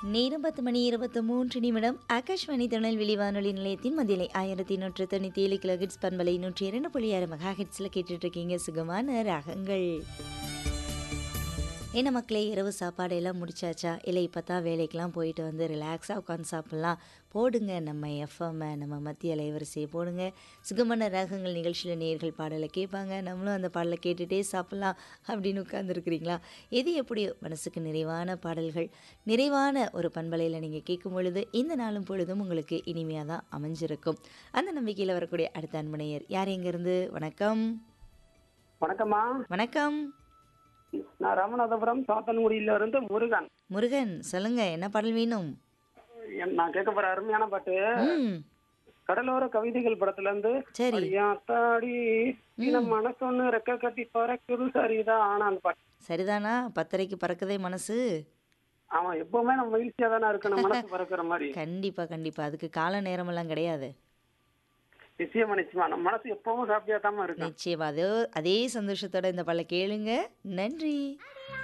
நேரம் பத்து மணி இருபத்தி மூன்று நிமிடம் ஆகாஷ்வாணி திருநெல்வேலி வானொலி நிலையத்தின் மதியலை ஆயிரத்தி நூற்று தொண்ணூற்றி ஏழு கிலோ ஹிட்ஸ் பண்பலை நூற்றி இரண்டு புள்ளி ஆறு மெகா ஹிட்ஸில் கேட்டுட்டு இருக்கீங்க சுகமான ராகங்கள் என்ன மக்களே இரவு சாப்பாடு எல்லாம் முடிச்சாச்சா இல்லை இப்போ தான் வேலைக்கெலாம் போயிட்டு வந்து ரிலாக்ஸாக உட்காந்து சாப்பிட்லாம் போடுங்க நம்ம எஃப்எம்மை நம்ம மத்திய அலைவரிசையை போடுங்க சுகமான ராகங்கள் நிகழ்ச்சியில் நேர்கள் பாடலை கேட்பாங்க நம்மளும் அந்த பாடலை கேட்டுகிட்டே சாப்பிட்லாம் அப்படின்னு உட்காந்துருக்குறீங்களா எது எப்படி மனசுக்கு நிறைவான பாடல்கள் நிறைவான ஒரு பண்பலையில் நீங்கள் கேட்கும் பொழுது இந்த நாளும் பொழுதும் உங்களுக்கு இனிமையாக தான் அமைஞ்சிருக்கும் அந்த நம்பிக்கையில் வரக்கூடிய அடுத்த அன்பனையர் யார் எங்கேருந்து வணக்கம் வணக்கம்மா வணக்கம் நான் ராமநாதபுரம் சாத்தன்குடியில இருந்து முருகன் முருகன் சொல்லுங்க என்ன பாடல் வேணும் என்- நான் கேட்க போற அருமையான பாட்டு ம் கடலோர கவிதைகள் படத்துல இருந்து சரி தாடி நம்ம மனசொன்னு ரெக்க கட்டி பறக்குது சரிதான் ஆனா அந்த பாட்டு சரிதானா பத்தரைக்கு பறக்குதே மனசு அவன் எப்பவுமே நம்ம மகிழ்ச்சியா தானே இருக்கணும் மனசு பறக்குற மாதிரி கண்டிப்பா கண்டிப்பா அதுக்கு கால நேரமெல்லாம் கிடையாது நிச்சயமா நிச்சயமா நம்ம மனசு எப்பவும் ஹாப்பியா தான் இருக்கும் நிச்சயமா அதே அதே சந்தோஷத்தோட இந்த பல கேளுங்க நன்றி